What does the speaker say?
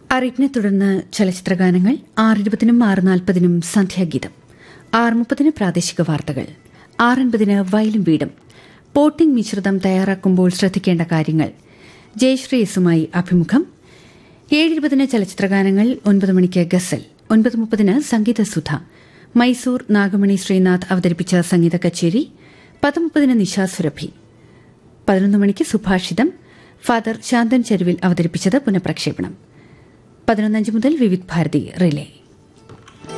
അറിയിപ്പിനെ തുടർന്ന് ചലച്ചിത്രഗാനങ്ങൾ ആറിരുപതിനും ആറ് നാൽപ്പതിനും സന്ധ്യാഗീതം ആറ് മുപ്പതിന് പ്രാദേശിക വാർത്തകൾ ആറൻപതിന് വയലും വീടും പോട്ടിംഗ് മിശ്രിതം തയ്യാറാക്കുമ്പോൾ ശ്രദ്ധിക്കേണ്ട കാര്യങ്ങൾ ജയശ്രീ എസുമായി അഭിമുഖം ഏഴിരുപതിന് ചലച്ചിത്രഗാനങ്ങൾ ഒൻപത് മണിക്ക് ഗസൽ ഒൻപത് മുപ്പതിന് സംഗീതസുധ മൈസൂർ നാഗമണി ശ്രീനാഥ് അവതരിപ്പിച്ച സംഗീത കച്ചേരി പത്ത് മുപ്പതിന് നിശാസുരഭി പതിനൊന്ന് മണിക്ക് സുഭാഷിതം ഫാദർ ശാന്തൻ ചെരുവിൽ അവതരിപ്പിച്ചത് പുനഃപ്രക്ഷേപണം പതിനൊന്നഞ്ച് മുതൽ വിവിധ് ഭാരതി റിലേ